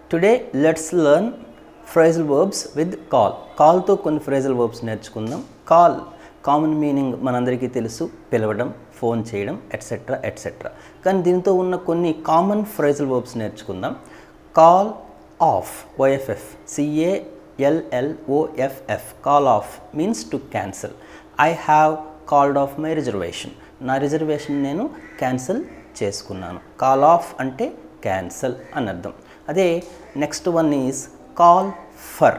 Today let's learn phrasal verbs with call కాల్తో కొన్ని phrasal verbs నేర్చుకుందాం కాల్ కామన్ మీనింగ్ మనందరికీ తెలుసు పిలవడం ఫోన్ చేయడం ఎట్సెట్రా ఎట్సెట్రా కానీ దీంతో ఉన్న కొన్ని కామన్ ఫ్రేజల్ వర్బ్స్ నేర్చుకుందాం call of OFF సిఏఎల్ఎల్ఓఎఫ్ఎఫ్ call of means to cancel I have called of my reservation నా రిజర్వేషన్ నేను క్యాన్సిల్ చేసుకున్నాను కాల్ ఆఫ్ అంటే క్యాన్సల్ అని అర్థం అదే next one is call for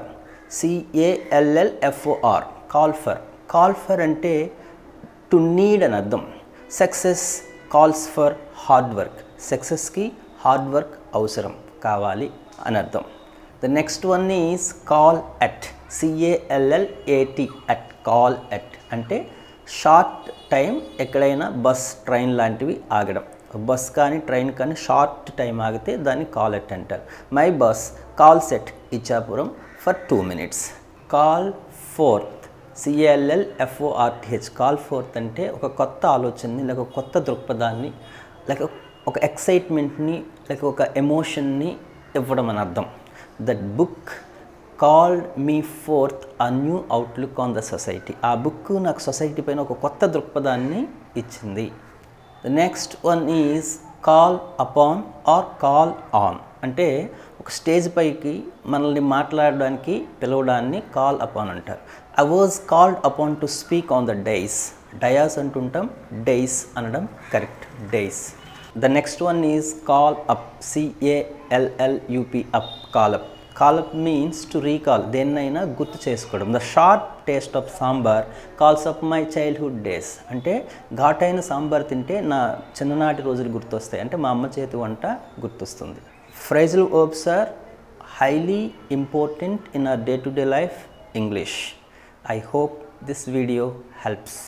సిఏఎల్ఎల్ఎఫ్ఓఆర్ call for call for అంటే to need అని అర్థం success calls for hard work సక్సెస్కి హార్డ్ వర్క్ అవసరం కావాలి అని అర్థం the next one is call at సిఏఎల్ఎల్ఏటి at call at అంటే షార్ట్ టైం ఎక్కడైనా బస్ ట్రైన్ లాంటివి ఆగడం బస్ కానీ ట్రైన్ కానీ షార్ట్ టైం ఆగితే దాన్ని కాల్ ఎట్ అంటారు my bus call set Ichchapuram for two minutes call forth C A L L F O R T H call forth అంటే ఒక కొత్త ఆలోచనని లేక ఒక కొత్త దృక్పథాన్ని లేక ఒక ఎక్సైట్మెంట్ని లేక ఒక ఎమోషన్ని ఇవ్వడం అని అర్థం that book called me forth a new outlook on the society ఆ బుక్ నాకు సొసైటీ పైన ఒక కొత్త దృక్పథాన్ని ఇచ్చింది the next one is call upon or call on అంటే ఒక స్టేజ్ పైకి మనల్ని మాట్లాడడానికి పిలవడాన్ని కాల్ అపాన్ అంటారు I was called upon to speak on the dais dais అంటుంటాం డైస్ అనడం correct dais the next one is call up C A L L U P up call up call up means to recall దేన్నైనా గుర్తు చేసుకోవడం the short taste of sambar calls up my childhood days అంటే ఘాటైన సాంబార్ తింటే నా చిన్ననాటి రోజులు గుర్తొస్తాయి అంటే మా అమ్మ చేతి వంట గుర్తొస్తుంది phrasal verbs are highly important in our day-to-day life English. I hope this video helps.